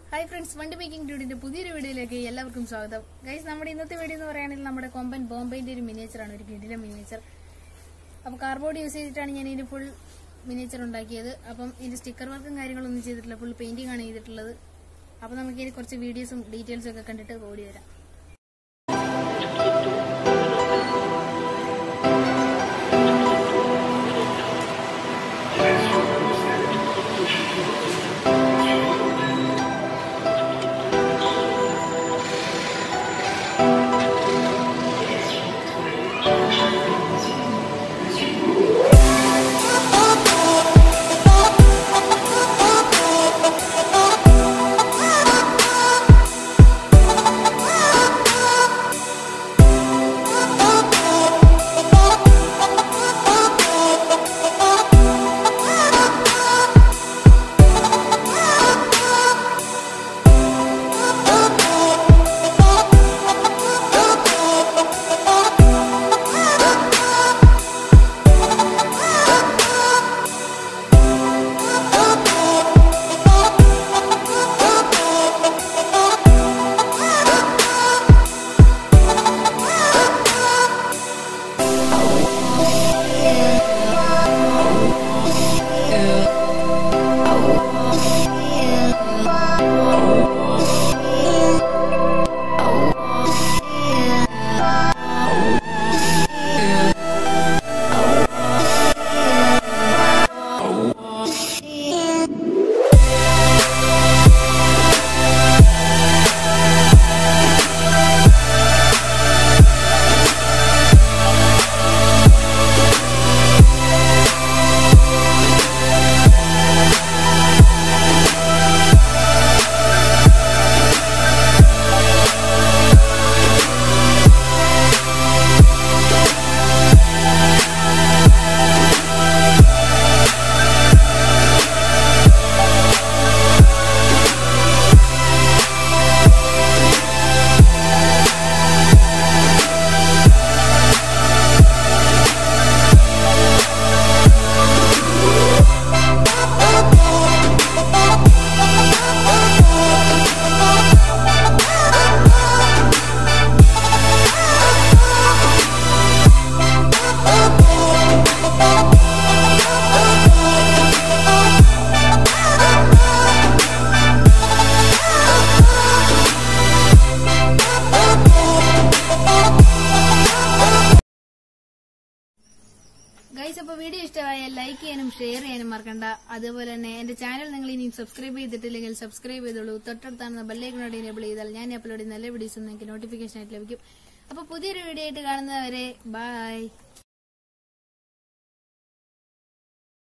hi friends വണ്ടി making ഡ്യൂഡിന്റെ പുതിയൊരു വീഡിയോയിലേക്ക് എല്ലാവർക്കും സ്വാഗതം ഗൈസ് നമ്മുടെ ഇന്നത്തെ വീഡിയോ എന്ന് പറയുകയാണെങ്കിൽ നമ്മുടെ കൊമ്പൻ ബോംബെന്റെ ഒരു മിനിയേച്ചറാണ് ഒരു കിടിലം മിനിയേച്ചർ അപ്പോൾ കാർബോർഡ് യൂസ് ചെയ്തിട്ടാണ് ഞാൻ ഇതിന്റെ ഫുൾ മിനിയേച്ചർ ഉണ്ടാക്കിയത് അപ്പം ഇതിന്റെ സ്റ്റിക്കർ വർക്കും കാര്യങ്ങളൊന്നും ചെയ്തിട്ടില്ല ഫുൾ പെയിന്റിംഗ് ആണ് ചെയ്തിട്ടുള്ളത് അപ്പോൾ നമുക്ക് ഇനി കുറച്ച് വീഡിയോസും ഡീറ്റെയിൽസും ഒക്കെ കണ്ടിട്ട് ഓടി വരാം ഗൈസ് അപ്പോൾ വീഡിയോ ഇഷ്ടമായാൽ ലൈക്ക് ചെയ്യാനും ഷെയർ ചെയ്യാനും മറക്കണ്ട അതുപോലെ തന്നെ എന്റെ ചാനൽ നിങ്ങൾ ഇനിയും സബ്സ്ക്രൈബ് ചെയ്തിട്ടില്ലെങ്കിൽ സബ്സ്ക്രൈബ് ചെയ്തോളൂ തൊട്ടടുത്താണ് ബെല്ലൈക്കനോട് എനേബിൾ ചെയ്താൽ ഞാൻ അപ്ലോഡ് ചെയ്യുന്ന നല്ല വീഡിയോസ് നിങ്ങൾക്ക് നോട്ടിഫിക്കേഷൻ ആയിട്ട് ലഭിക്കും അപ്പോൾ പുതിയൊരു വീഡിയോ ആയിട്ട് കാണുന്നവരെ ബൈ